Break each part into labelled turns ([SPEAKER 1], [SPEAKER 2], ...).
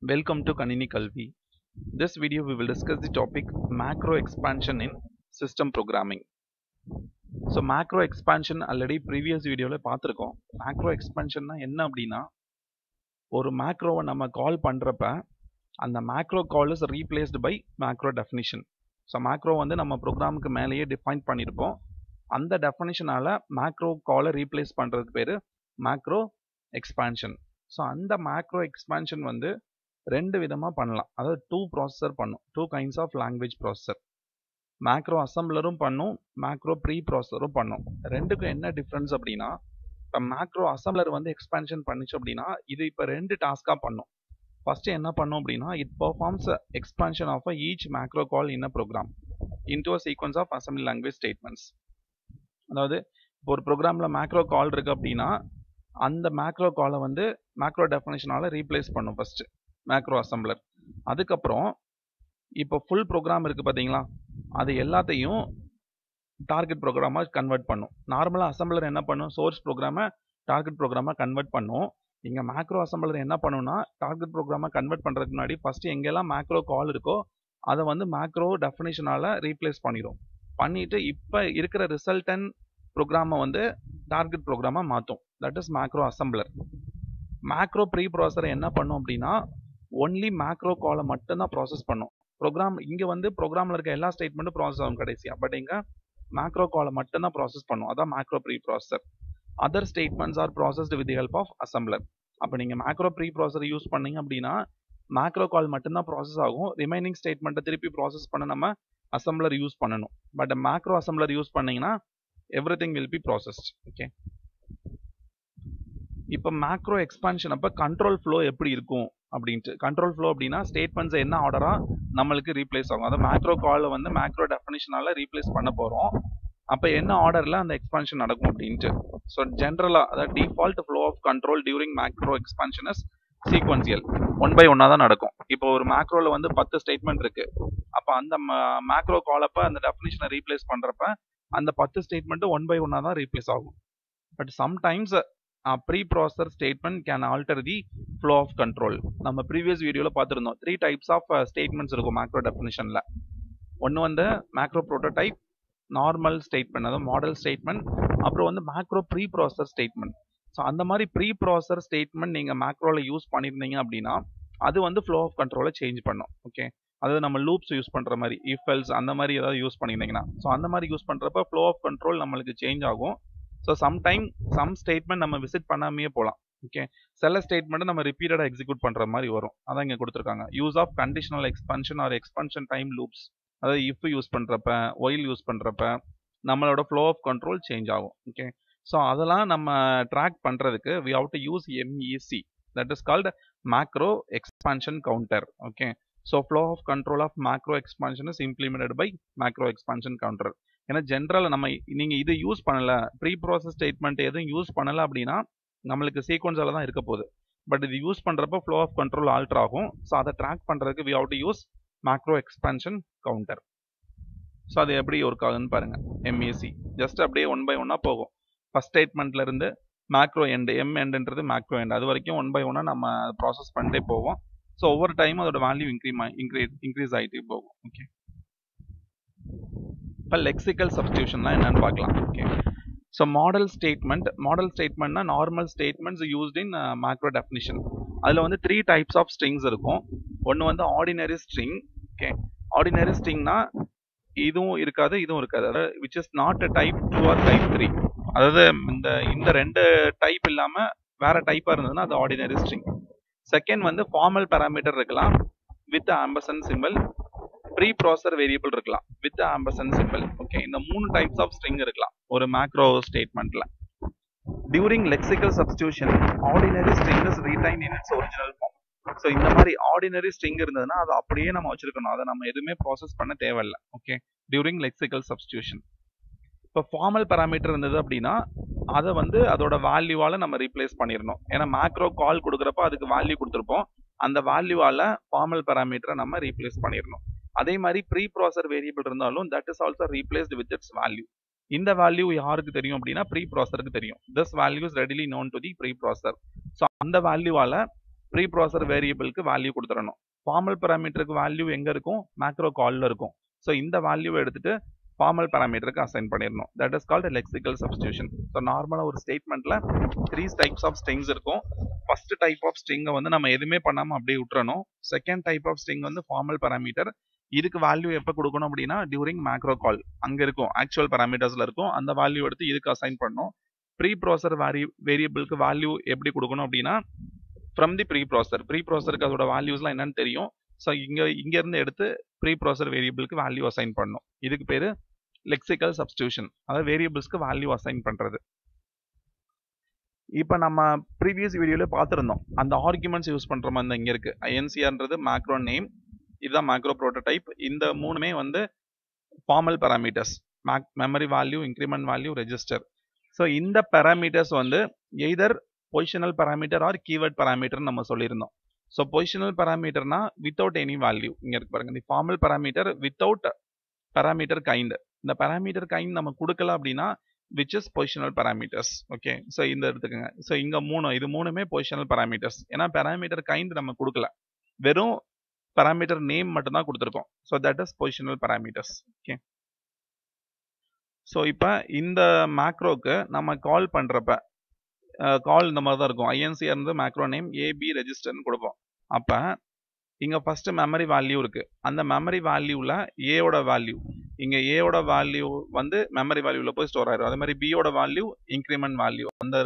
[SPEAKER 1] Welcome to Kanini Kalvi. This video we will discuss the topic macro expansion in system programming. So macro expansion already previous வீடியோவில் பார்த்துருக்கோம் macro எக்ஸ்பான்ஷன்னா என்ன அப்படின்னா ஒரு மேக்ரோவை நம்ம call பண்ணுறப்ப அந்த macro call is replaced by macro definition so macro வந்து நம்ம ப்ரோக்ராமுக்கு மேலேயே டிஃபைன் பண்ணியிருப்போம் அந்த டெஃபினிஷனால் மேக்ரோ காலை ரீப்ளேஸ் பண்ணுறதுக்கு பேர் மேக்ரோ எக்ஸ்பான்ஷன் ஸோ அந்த மேக்ரோ எக்ஸ்பான்ஷன் வந்து ரெண்டு விதமாக பண்ணலாம் அதாவது டூ ப்ராசஸர் பண்ணும் two kinds of language processor macro அசம்பிளரும் பண்ணும் மேக்ரோ ப்ரீ ப்ராசஸரும் பண்ணும் ரெண்டுக்கும் என்ன டிஃப்ரென்ஸ் அப்படின்னா இப்போ மேக்ரோ அசம்பிளர் வந்து எக்ஸ்பான்ஷன் பண்ணிச்சு அப்படின்னா இது இப்போ ரெண்டு டாஸ்காக பண்ணும் ஃபர்ஸ்ட் என்ன பண்ணும் அப்படின்னா it performs expansion of each macro call in a program into a sequence of assembly language statements அதாவது இப்போ ஒரு ப்ரோக்ராமில் மேக்ரோ கால் இருக்கு அப்படின்னா அந்த மேக்ரோ காலை வந்து மேக்ரோ டெஃபினேஷனால ரீப்ளேஸ் பண்ணும் ஃபர்ஸ்ட் மேக்ரோ அசம்பிளர் அதுக்கப்புறம் இப்போ ஃபுல் ப்ரோக்ராம் இருக்கு பார்த்தீங்களா அது எல்லாத்தையும் டார்கெட் ப்ரோக்ராமாக கன்வெர்ட் பண்ணும் நார்மலாக அசம்பிளர் என்ன பண்ணும் சோர்ஸ் ப்ரோக்ராமை டார்கெட் ப்ரோக்ராமாக கன்வெர்ட் பண்ணும் இங்கே மேக்ரோ அசம்பிளர் என்ன பண்ணுன்னா டார்கெட் ப்ரோக்ராமாக கன்வெர்ட் பண்ணுறதுக்கு முன்னாடி ஃபஸ்ட்டு எங்கெல்லாம் மேக்ரோ கால் இருக்கோ அதை வந்து மேக்ரோ டெஃபினேஷனால் ரீப்ளேஸ் பண்ணிடும் பண்ணிட்டு இப்போ இருக்கிற ரிசல்டன் ப்ரோக்ராமை வந்து டார்கெட் ப்ரோக்ராமாக மாற்றும் that is macro assembler macro preprocessor என்ன பண்ணும் அப்படின்னா ஒன்லி மேக்ரோ காலை மட்டும்தான் ப்ராசஸ் பண்ணும் ப்ரோக்ராம் இங்கே வந்து ப்ரோக்ராமில் இருக்க எல்லா ஸ்டேட்மெண்ட்டும் ப்ராசஸ் ஆகும் கடைசியாக பட் இங்கே மேக்ரோ காலை மட்டும்தான் ப்ராசஸ் பண்ணும் அதான் macro preprocessor other statements are processed with help of assembler அப்போ நீங்கள் மேக்ரோ ப்ரீ ப்ராசர் யூஸ் பண்ணீங்க அப்படின்னா மேக்ரோ கால் மட்டும்தான் ப்ராசஸ் ஆகும் ரிமைனிங் ஸ்டேட்மெண்ட்டை திருப்பி ப்ராசஸ் பண்ண நம்ம அசம்பிளர் யூஸ் பண்ணணும் பட் மேக்ரோ அசம்பிளர் யூஸ் பண்ணீங்கன்னா everything will be processed okay இப்போ மேக்ரோ எக்ஸ்பான்ஷன் அப்போ கண்ட்ரோல் ஃப்ளோ எப்படி இருக்கும் அப்படின்ட்டு கண்ட்ரோல் ஃப்ளோ அப்படின்னா ஸ்டேட்மெண்ட்ஸ் என்ன ஆர்டராக நம்மளுக்கு ரீப்ளேஸ் ஆகும் அதாவது மேக்ரோ காலை வந்து மேக்ரோ டெஃபினிஷனால ரீப்ளேஸ் பண்ண போகிறோம் அப்போ என்ன ஆர்டரில் அந்த எக்ஸ்பான்ஷன் நடக்கும் அப்படின்ட்டு ஸோ ஜென்ரலாக அதாவது default flow of control during macro expansion is sequential one by ஒன்னாக தான் நடக்கும் இப்போ ஒரு மேக்ரோவில் வந்து பத்து ஸ்டேட்மெண்ட் இருக்கு அப்போ அந்த மேக்ரோ காலப்போ அந்த டெஃபினிஷனை ரீப்ளேஸ் பண்ணுறப்ப அந்த பத்து ஸ்டேட்மெண்ட்டு ஒன் பை ஒன்னாக தான் ரீப்ளேஸ் ஆகும் but sometimes preprocessor statement can alter the flow of control நம்ம ப்ரீவியஸ் வீடியோவில் பார்த்துருந்தோம் த்ரீ டைப்ஸ் ஆஃப் ஸ்டேட்மெண்ட்ஸ் இருக்கும் மேக்ரோ டெஃபினிஷனில் ஒன்று வந்து மேக்ரோ ப்ரோட்டோடைப் நார்மல் ஸ்டேட்மெண்ட் அதாவது மாடல் ஸ்டேட்மெண்ட் அப்புறம் வந்து macro preprocessor statement so அந்த மாதிரி ப்ரீ ப்ராசர் ஸ்டேட்மெண்ட் நீங்கள் மேக்ரோவில் யூஸ் பண்ணியிருந்தீங்க அப்படின்னா அது வந்து ஃப்ளோ ஆஃப் கண்ட்ரோலை சேஞ்ச் பண்ணும் ஓகே அதாவது நம்ம லூப்ஸ் யூஸ் பண்ணுற மாதிரி இஃபெல்ஸ் அந்த மாதிரி ஏதாவது யூஸ் பண்ணியிருந்தீங்கன்னா ஸோ அந்த மாதிரி யூஸ் பண்ணுறப்ப ஃப்ளோ ஆஃப் கண்ட்ரோல் நம்மளுக்கு சேஞ்ச் ஆகும் ஸோ சம்டைம் சம் ஸ்டேட்மெண்ட் நம்ம விசிட் பண்ணாமையே போகலாம் ஓகே சில ஸ்டேட்மெண்ட்டை நம்ம ரிப்பீட்டடாக எக்ஸிக்யூட் பண்ணுற மாதிரி வரும் அதான் இங்கே கொடுத்துருக்காங்க use of conditional expansion or expansion time loops அதாவது இஃப் யூஸ் பண்ணுறப்ப ஒயில் யூஸ் பண்ணுறப்ப நம்மளோட ஃப்ளோ ஆஃப் கண்ட்ரோல் சேஞ்ச் ஆகும் ஓகே ஸோ அதெல்லாம் நம்ம ட்ராக் பண்ணுறதுக்கு we have to use MEC that is called macro expansion counter okay so flow of control of macro expansion is implemented by macro expansion counter ஏன்னா general நம்ம நீங்கள் இது use பண்ணல preprocess statement எதுவும் use பண்ணல அப்படின்னா நம்மளுக்கு சீக்வன்ஸால தான் இருக்க போகுது பட் இது யூஸ் பண்ணுறப்ப ஃப்ளோ ஆஃப் கண்ட்ரோல் ஆல்டர் ஆகும் ஸோ அதை ட்ராக் பண்ணுறதுக்கு we have to use macro expansion counter so அது எப்படி ஒர்க் ஆகுதுன்னு பாருங்க எம்ஏசி ஜஸ்ட் அப்படியே ஒன் பை ஒன்னாக போகும் ஃபஸ்ட் ஸ்டேட்மெண்ட்ல இருந்து மேக்ரோ எண்டு எம் எண்டுன்றது மேக்ரோ எண்ட் அது வரைக்கும் ஒன் பை ஒன்னாக நம்ம ப்ராசஸ் பண்ணிட்டே போவோம் ஸோ ஒவ்வொரு டைமும் அதோட வேல்யூ இன்க்ரீமா இன்க்ரீஸ் இன்க்ரீஸ் ஆகிட்டே போகும் ஓகே இப்போ லெக்சிக்கல் சப்ஸ்டியூஷன்னா என்னன்னு பார்க்கலாம் okay so model statement model ஸ்டேட்மெண்ட்னா normal statements used in macro definition அதில் வந்து த்ரீ டைப்ஸ் ஆஃப் ஸ்ட்ரிங்ஸ் இருக்கும் ஒன்று வந்து ஆர்டினரி ஸ்ட்ரிங் ஓகே ஆர்டினரி ஸ்ட்ரிங்னா இதுவும் இருக்காது இதுவும் இருக்காது அதாவது which is not type two or type three அதாவது இந்த இந்த ரெண்டு டைப் இல்லாமல் வேற டைப்பாக இருந்ததுன்னா அது ஆர்டினரி ஸ்ட்ரிங் செகண்ட் வந்து ஃபார்மல் பேராமீட்டர் இருக்கலாம் with ampersand symbol preprocessor variable இருக்கலாம் வித் ஆம்பசன் சிம்பிள் ஓகே இந்த மூணு டைப்ஸ் ஆஃப் ஸ்ட்ரிங் இருக்கலாம் ஒரு மேக்ரோ ஸ்டேட்மெண்ட்ல during lexical substitution ordinary string is retain in its original form so இந்த மாதிரி ஆர்டினரி ஸ்ட்ரிங் இருந்ததுன்னா அதை அப்படியே நம்ம வச்சிருக்கணும் அதை நம்ம எதுவுமே ப்ராசஸ் பண்ண தேவையில்லை ஓகே டியூரிங் லெக்சிக்கல் சப்ஸ்டியூஷன் இப்போ ஃபார்மல் பேராமீட்டர் இருந்தது அப்படின்னா அதை வந்து அதோட வேல்யூவால நம்ம ரீப்ளேஸ் பண்ணிடணும் ஏன்னா மேக்ரோ கால் கொடுக்குறப்ப அதுக்கு வேல்யூ கொடுத்துருப்போம் அந்த வேல்யூவால ஃபார்மல் பேராமீட்டரை நம்ம ரீப்ளேஸ் பண்ணிடணும் அதே மாதிரி ப்ரீ ப்ராசர் வேரியபிள் இருந்தாலும் that is also replaced with its value இந்த வேல்யூ யாருக்கு தெரியும் அப்படின்னா ப்ரீ ப்ராசருக்கு தெரியும் this value is readily known to the preprocessor so அந்த வேல்யூவால ப்ரீ ப்ராசர் வேரியபிளுக்கு வேல்யூ கொடுத்துடணும் ஃபார்மல் பேராமீட்டருக்கு வேல்யூ எங்க இருக்கும் மேக்ரோ கால்ல இருக்கும் ஸோ இந்த வேல்யூவை எடுத்துட்டு ஃபார்மல் பேராமீட்டருக்கு அசைன் பண்ணிடணும் that is called lexical substitution so நார்மலாக ஒரு ஸ்டேட்மெண்ட்ல த்ரீ டைப்ஸ் ஆஃப் ஸ்ட்ரிங்ஸ் இருக்கும் ஃபர்ஸ்ட் டைப் ஆஃப் ஸ்ட்ரிங்கை வந்து நம்ம எதுவுமே பண்ணாம அப்படியே விட்டுறணும் செகண்ட் டைப் ஆஃப் ஸ்ட்ரிங் வந்து ஃபார்மல் பேராமீட்டர் இதுக்கு வேல்யூ எப்போ கொடுக்கணும் அப்படின்னா டியூரிங் மேக்ரோ கால் அங்க இருக்கும் ஆக்சுவல் பேராமீட்டர்ஸ்ல இருக்கும் அந்த வேல்யூ எடுத்து இதுக்கு அசைன் பண்ணணும் ப்ரீ ப்ராசர் வேரி வேரியபிளுக்கு வேல்யூ எப்படி கொடுக்கணும் அப்படின்னா ஃப்ரம் தி ப்ரீ ப்ராசர் ப்ரீ ப்ராசருக்கு அதோட வேல்யூஸ்லாம் என்னன்னு தெரியும் ஸோ இங்க இங்க இருந்து எடுத்து ப்ரீ ப்ராசர் வேரியபிளுக்கு வேல்யூ அசைன் பண்ணணும் இதுக்கு பேரு லெக்சிக்கல் சப்ஸ்டியூஷன் அதாவது வேரியபிள்ஸ்க்கு வேல்யூ அசைன் பண்றது இப்போ நம்ம ப்ரீவியஸ் வீடியோல பார்த்துருந்தோம் அந்த ஆர்குமெண்ட்ஸ் யூஸ் பண்ற மாதிரி இங்க இருக்கு ஐஎன்சிஆர்ன்றது மேக்ரோ நேம் இதுதான் மேக்ரோ ப்ரோட்டோடைப் இந்த மூணுமே வந்து formal parameters mac memory value increment value register so இந்த பேராமீட்டர்ஸ் வந்து either positional parameter or keyword parameter நம்ம சொல்லியிருந்தோம் ஸோ பொசிஷனல் பேராமீட்டர்னா வித்தவுட் எனி வேல்யூ இங்க இருக்கு பாருங்க இந்த formal parameter without parameter kind இந்த பேராமீட்டர் கைண்ட் நம்ம கொடுக்கல அப்படின்னா which is positional parameters okay so இந்த எடுத்துக்கோங்க ஸோ இங்க மூணு இது மூணுமே பொசிஷனல் பேராமீட்டர்ஸ் ஏன்னா பேராமீட்டர் கைண்ட் நம்ம கொடுக்கல வெறும் பேராமீட்டர் நேம் மட்டும் தான் கொடுத்துருக்கோம் so that is positional parameters okay so இப்போ இந்த மேக்ரோக்கு நம்ம கால் பண்ணுறப்ப கால் இந்த மாதிரி தான் இருக்கும் ஐஎன்சிஆர் இருந்து மேக்ரோ நேம் ஏபி ரெஜிஸ்டர்னு கொடுப்போம் அப்போ இங்கே ஃபர்ஸ்ட் மெமரி வேல்யூ இருக்கு அந்த மெமரி வேல்யூவில் ஏவோட வேல்யூ இங்கே ஏவோட வேல்யூ வந்து மெமரி வேல்யூவில் போய் ஸ்டோர் ஆயிரும் அதே மாதிரி பியோட வேல்யூ இன்க்ரிமெண்ட் வேல்யூ அந்த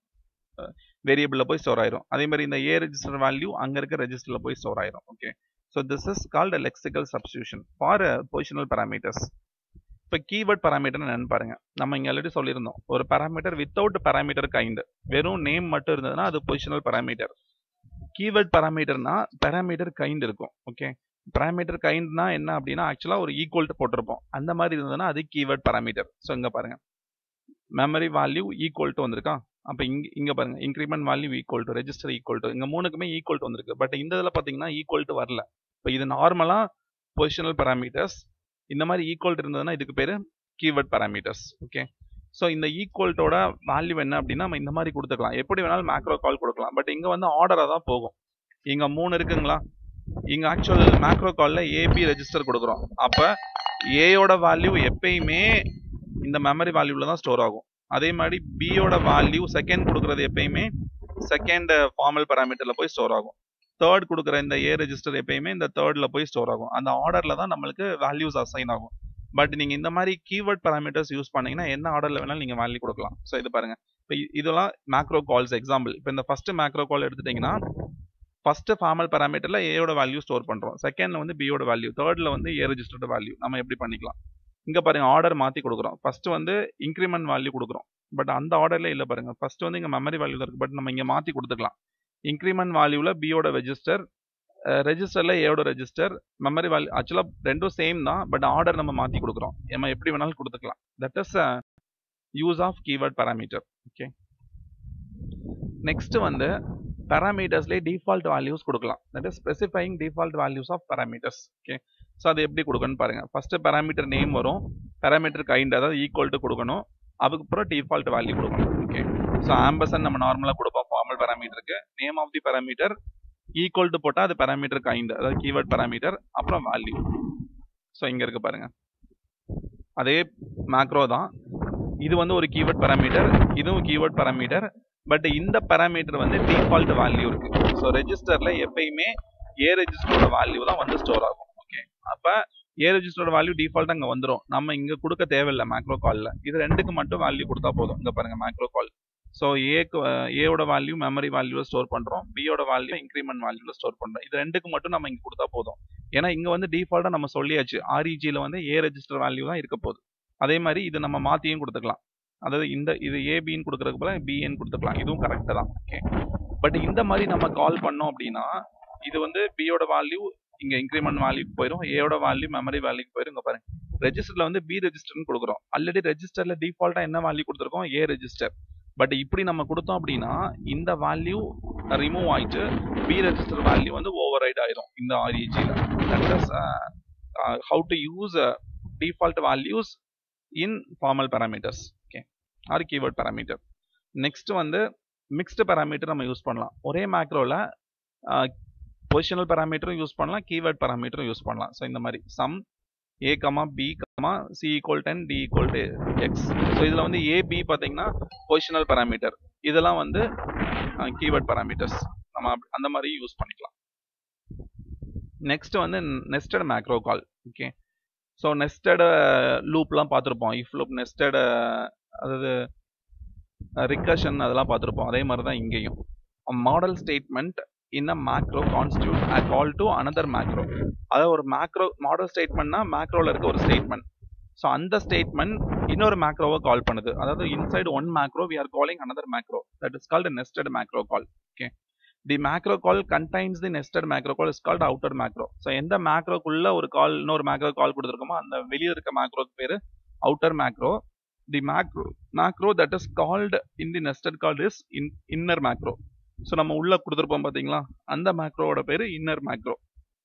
[SPEAKER 1] வேரியபிளில் போய் ஸ்டோர் ஆயிரும் அதே மாதிரி இந்த ஏ ரெஜிஸ்டர் வேல்யூ அங்கே இருக்க ரெஜிஸ்டரில் போய் ஸ்டோர் ஆயிரும் okay so this is called lexical substitution for positional parameters இப்போ கீவேர்ட் பேராமீட்டர் என்னன்னு பாருங்க நம்ம இங்க ஆல்ரெடி சொல்லியிருந்தோம் ஒரு பேராமீட்டர் வித்தவுட் பேராமீட்டர் கைண்ட் வெறும் நேம் மட்டும் இருந்ததுன்னா அது பொசிஷனல் பேராமீட்டர் கீவேர்ட் பேராமீட்டர்னா பேராமீட்டர் கைண்ட் இருக்கும் ஓகே பேராமீட்டர் கைண்ட்னா என்ன அப்படின்னா ஆக்சுவலா ஒரு ஈக்குவல் போட்டிருப்போம் அந்த மாதிரி இருந்ததுன்னா அது கீவேர்ட் பேராமீட்டர் ஸோ இங்க பாருங்க மெமரி வேல்யூ ஈக்குவல் டு வந்திருக்கா அப்போ இங்க இங்க பாருங்க increment value equal to register equal to இங்க மூணுக்குமே ஈக்குவல் டு வந்திருக்கு பட் இந்த இதில் பார்த்தீங்கன்னா ஈக்குவல் டு வரல இப்போ இது நார்மலா பொசிஷனல் பேராமீட்டர்ஸ் இந்த மாதிரி ஈக்குவல் இருந்ததுன்னா இதுக்கு பேரு கீவேர்ட் பேராமீட்டர்ஸ் ஓகே ஸோ இந்த ஈக்குவல்ட்டோட வேல்யூ என்ன அப்படின்னா நம்ம இந்த மாதிரி கொடுத்துக்கலாம் எப்படி வேணாலும் மேக்ரோ கால் கொடுக்கலாம் பட் இங்க வந்து ஆர்டரா தான் போகும் இங்க மூணு இருக்குங்களா இங்க ஆக்சுவல் மேக்ரோ கால்ல ஏபி ரெஜிஸ்டர் கொடுக்குறோம் அப்ப ஏயோட வேல்யூ எப்பயுமே இந்த மெமரி வேல்யூல தான் ஸ்டோர் ஆகும் அதே மாதிரி பியோட வேல்யூ செகண்ட் கொடுக்கறது எப்பயுமே செகண்ட் ஃபார்மல் பேராமீட்டர்ல போய் ஸ்டோர் ஆகும் தேர்ட் கொடுக்குற இந்த ஏ ரெஜிஸ்டர் எப்பயுமே இந்த தேர்ட்ல போய் ஸ்டோர் ஆகும் அந்த ஆர்டர்ல தான் நம்மளுக்கு வேல்யூஸ் அசைன் ஆகும் பட் நீங்க இந்த மாதிரி கீவேர்ட் பேராமீட்டர்ஸ் யூஸ் பண்ணீங்கன்னா என்ன ஆர்டர்ல வேணாலும் நீங்க வேல்யூ கொடுக்கலாம் ஸோ இது பாருங்க இப்போ இதெல்லாம் மேக்ரோ கால்ஸ் எக்ஸாம்பிள் இப்போ இந்த ஃபர்ஸ்ட் மேக்ரோ கால் எடுத்துட்டீங்கன்னா ஃபர்ஸ்ட் ஃபார்மல் பேராமீட்டர்ல ஏயோட வேல்யூ ஸ்டோர் பண்றோம் செகண்ட்ல வந்து பியோட வேல்யூ தேர்ட்ல வந்து ஏ ரெஜிஸ்டர்ட் வேல்யூ நம்ம எப்படி பண்ணிக்கலாம் இங்க பாருங்க ஆர்டர் மாத்தி கொடுக்குறோம் ஃபர்ஸ்ட் வந்து இன்க்ரிமெண்ட் வேல்யூ கொடுக்குறோம் பட் அந்த ஆர்டர்ல இல்ல பாருங்க ஃபர்ஸ்ட் வந்து இங்க மெமரி வேல்யூ இருக்கு பட் நம்ம இங்க மாத்தி கொடுத்துக்கலாம் இன்க்ரிமெண்ட் வேல்யூல பியோட ரெஜிஸ்டர் ரெஜிஸ்டர்ல ஏயோட ரெஜிஸ்டர் மெமரி வேல்யூ ஆக்சுவலா ரெண்டும் சேம் தான் பட் ஆர்டர் நம்ம மாத்தி கொடுக்குறோம் நம்ம எப்படி வேணாலும் கொடுத்துக்கலாம் that is use of keyword parameter okay next வந்து பேராமீட்டர்ஸ்லேயே டிஃபால்ட் வேல்யூஸ் கொடுக்கலாம் that is specifying default values of parameters okay so அது எப்படி கொடுக்கணும்னு பாருங்க ஃபர்ஸ்ட் பேராமீட்டர் நேம் வரும் பேராமீட்டர் கைண்ட் அதாவது ஈக்குவல் டு கொடுக்கணும் அதுக்கப்புறம் டிஃபால்ட் வேல்யூ கொடுக்கணும் ஓகே ஸோ ஆம்பசன் நம்ம நார்மலாக கொடுப்போம் ஃபார்மல் பேராமீட்டருக்கு name of the parameter equal to போட்டால் அது பேராமீட்டர் கைண்ட் அதாவது கீவேர்ட் பேராமீட்டர் அப்புறம் வேல்யூ ஸோ இங்கே இருக்கு பாருங்க அதே மேக்ரோ தான் இது வந்து ஒரு கீவேர்ட் பேராமீட்டர் இதுவும் கீவேர்ட் பேராமீட்டர் பட் இந்த பேராமீட்டர் வந்து டிஃபால்ட் வேல்யூ இருக்கு ஸோ ரெஜிஸ்டர்ல எப்பயுமே ஏ ரெஜிஸ்டரோட வேல்யூ தான் வந்து ஸ்டோர் ஆகும் ஓகே அப்ப ஏ ரெஜிஸ்டரோட வேல்யூ டிஃபால்ட் அங்க வந்துடும் நம்ம இங்க கொடுக்க தேவையில்லை மேக்ரோ கால்ல இது ரெண்டுக்கு மட்டும் வேல்யூ கொடுத்தா போதும் இங்க பாருங்க மேக்ரோ கால் ஸோ ஏக்கு ஏவோட வேல்யூ மெமரி வேல்யூல ஸ்டோர் பண்றோம் பியோட வேல்யூ இன்க்ரிமெண்ட் வேல்யூல ஸ்டோர் பண்றோம் இது ரெண்டுக்கு மட்டும் நம்ம இங்க கொடுத்தா போதும் ஏன்னா இங்க வந்து டிஃபால்ட்டா நம்ம சொல்லியாச்சு ஆர்இஜில வந்து ஏ ரெஜிஸ்டர் வேல்யூ தான் இருக்க போகுது அதே மாதிரி இது நம்ம மாத்தியும் கொடுத்துக்கலாம் அதாவது இந்த இது ஏபின்னு கொடுக்கறதுக்கு போல பிஎன் கொடுத்துக்கலாம் இதுவும் கரெக்ட் தான் ஓகே பட் இந்த மாதிரி நம்ம கால் பண்ணோம் அப்படின்னா இது வந்து பியோட வேல்யூ இங்க இன்க்ரிமெண்ட் வேல்யூக்கு போயிடும் ஏயோட வேல்யூ மெமரி வேல்யூக்கு போயிடும் இங்க பாருங்க ரெஜிஸ்டர்ல வந்து பி ரெஜிஸ்டர்னு கொடுக்குறோம் ஆல்ரெடி ரெஜிஸ்டர்ல டிஃபால்ட்டா என்ன வேல்யூ கொடுத்துருக்கோம் ஏ ரெஜிஸ்டர் பட் இப்படி நம்ம கொடுத்தோம் அப்படின்னா இந்த வேல்யூ ரிமூவ் ஆயிட்டு பி ரெஜிஸ்டர் வேல்யூ வந்து ஓவர் ரைட் ஆயிரும் இந்த ஆர்இஜியில் that is how to use default values in formal parameters okay or keyword parameter next வந்து மிக்ஸ்டு பேராமீட்டர் நம்ம யூஸ் பண்ணலாம் ஒரே மேக்ரோவில் பொசிஷனல் பேராமீட்டரும் யூஸ் பண்ணலாம் கீவேர்ட் பேராமீட்டரும் யூஸ் பண்ணலாம் ஸோ இந்த மாதிரி sum A comma B comma C equal ten D equal to X so இதில் வந்து ஏ பி பார்த்தீங்கன்னா பொசிஷனல் பேராமீட்டர் இதெல்லாம் வந்து கீவேர்ட் பேராமீட்டர்ஸ் நம்ம அந்த மாதிரி யூஸ் பண்ணிக்கலாம் நெக்ஸ்ட் வந்து nested macro call okay so nested லூப்லாம் பார்த்துருப்போம் இஃப் லூப் நெஸ்டட் அதாவது ரிகர்ஷன் அதெல்லாம் பார்த்துருப்போம் அதே மாதிரி தான் இங்கேயும் model statement in a macro constitute a call to another macro அதாவது ஒரு மேக்ரோ மாடல் ஸ்டேட்மெண்ட்னா மேக்ரோவில் இருக்க ஒரு ஸ்டேட்மெண்ட் ஸோ அந்த ஸ்டேட்மெண்ட் இன்னொரு மேக்ரோவை கால் பண்ணுது அதாவது inside one macro we are calling another macro that is called nested macro call okay the macro call contains the nested macro call is called outer macro so எந்த மேக்ரோக்குள்ள ஒரு கால் இன்னொரு macro கால் கொடுத்துருக்கோமோ அந்த வெளியே இருக்க மேக்ரோக்கு பேர் outer macro the macro macro that is called in the nested call is in inner macro so நம்ம உள்ள கொடுத்துருப்போம் பார்த்தீங்களா அந்த மேக்ரோவோட பேர் inner macro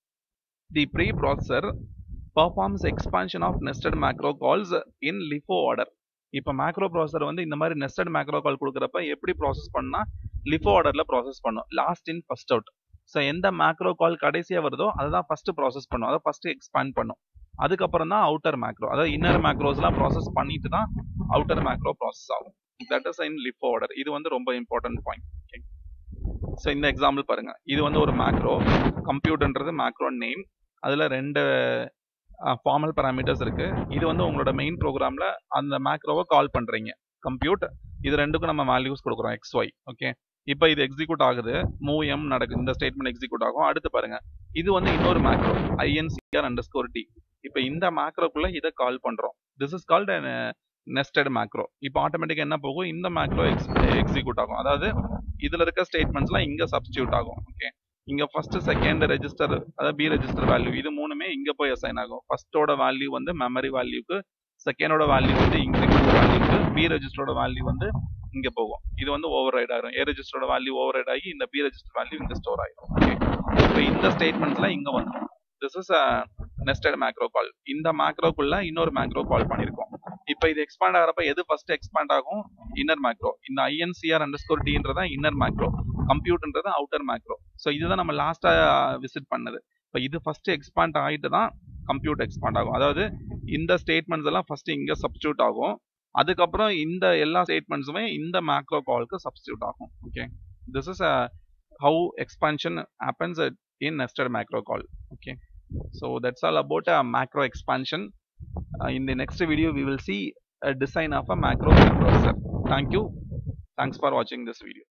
[SPEAKER 1] the preprocessor performs expansion of nested macro calls in LIFO order இப்போ macro processor வந்து இந்த மாதிரி நெஸ்டட் மேக்ரோ கால் கொடுக்குறப்ப எப்படி ப்ராசஸ் பண்ணா லிஃபோ ஆர்டர்ல ப்ராசஸ் பண்ணும் last in first out so எந்த மேக்ரோ கால் கடைசியாக வருதோ அதை தான் ஃபர்ஸ்ட் ப்ராசஸ் பண்ணும் அதை ஃபர்ஸ்ட் எக்ஸ்பேண்ட் பண்ணும் அதுக்கப்புறம் தான் அவுட்டர் மேக்ரோ அதாவது இன்னர் மேக்ரோஸ்லாம் ப்ராசஸ் பண்ணிட்டு தான் அவுட்டர் மேக்ரோ ப்ராசஸ் ஆகும் that is in LIFO order இது வந்து ரொம்ப இம்பார்ட்டன்ட் பாயிண்ட் ஓகே ஸோ இந்த எக்ஸாம்பிள் பாருங்க இது வந்து ஒரு மேக்ரோ கம்ப்யூட்டர்ன்றது மேக்ரோ நேம் அதில் ரெண்டு ஃபார்மல் பேராமீட்டர்ஸ் இருக்கு இது வந்து உங்களோட மெயின் ப்ரோக்ராம்ல அந்த மேக்ரோவை கால் பண்றீங்க கம்ப்யூட் இது ரெண்டுக்கும் நம்ம வேல்யூஸ் கொடுக்குறோம் எக்ஸ் ஒய் ஓகே இப்போ இது எக்ஸிக்யூட் ஆகுது மூவ் எம் நடக்குது இந்த ஸ்டேட்மெண்ட் எக்ஸிக்யூட் ஆகும் அடுத்து பாருங்க இது வந்து இன்னொரு macro INCR underscore D இப்போ இந்த மேக்ரோக்குள்ள இதை கால் பண்றோம் this is called nested macro இப்போ ஆட்டோமேட்டிக்காக என்ன போகும் இந்த மேக்ரோ எக்ஸ் எக்ஸிக்யூட் ஆகும் அதாவது இதுல இருக்க ஸ்டேட்மெண்ட்ஸ்லாம் இங்க சப்ஸ்டியூட் ஆகும் ஓகே இங்க ஃபர்ஸ்ட் செகண்ட் ரெஜிஸ்டர் அதாவது பி ரெஜிஸ்டர் வேல்யூ இது மூணுமே இங்க போய் அசைன் ஆகும் ஃபர்ஸ்டோட வேல்யூ வந்து மெமரி வேல்யூக்கு செகண்டோட வேல்யூ வந்து இன்க்ரிமெண்ட் வேல்யூக்கு பி ரெஜிஸ்டரோட வேல்யூ வந்து இங்க போகும் இது வந்து ஓவர் ரைட் ஆயிரும் ஏ ரெஜிஸ்டரோட வேல்யூ ஓவர் ரைட் ஆகி இந்த பி ரெஜிஸ்டர் வேல்யூ இங்க ஸ்டோர் ஆயிரும் ஓகே இப்போ இந்த ஸ்டேட்மெண்ட்ஸ்லாம் இங்க வந்துடும் this is nested macro call இந்த மேக்ரோக்குள்ள இன்னொரு மேக்ரோ கால் பண்ணிருக்கோம் இப்போ இது எக்ஸ்பாண்ட் ஆகிறப்ப எது ஃபர்ஸ்ட் எக்ஸ்பாண்ட் ஆகும் இன்னர் மேக்ரோ இந்த ஐஎன்சிஆர் அண்டர் ஸ்கோர் டின்றதா இன்னர் மேக்ரோ கம்ப்யூட்டர்ன்றது அவுட்டர் மேக்ரோ ஸோ இதுதான் நம்ம லாஸ்டா விசிட் பண்ணது இப்போ இது ஃபர்ஸ்ட் எக்ஸ்பாண்ட் ஆகிட்டு தான் கம்ப்யூட் எக்ஸ்பாண்ட் ஆகும் அதாவது இந்த ஸ்டேட்மெண்ட்ஸ் எல்லாம் ஃபர்ஸ்ட் இங்க சப்ஸ்டியூட் ஆகும் அதுக்கப்புறம் இந்த எல்லா ஸ்டேட்மெண்ட்ஸுமே இந்த மேக்ரோ காலுக்கு சப்ஸ்டியூட் ஆகும் okay this is how expansion happens in nested macro call okay so that's all about a macro expansion uh, in the next video we will see a design of a macro processor thank you thanks for watching this video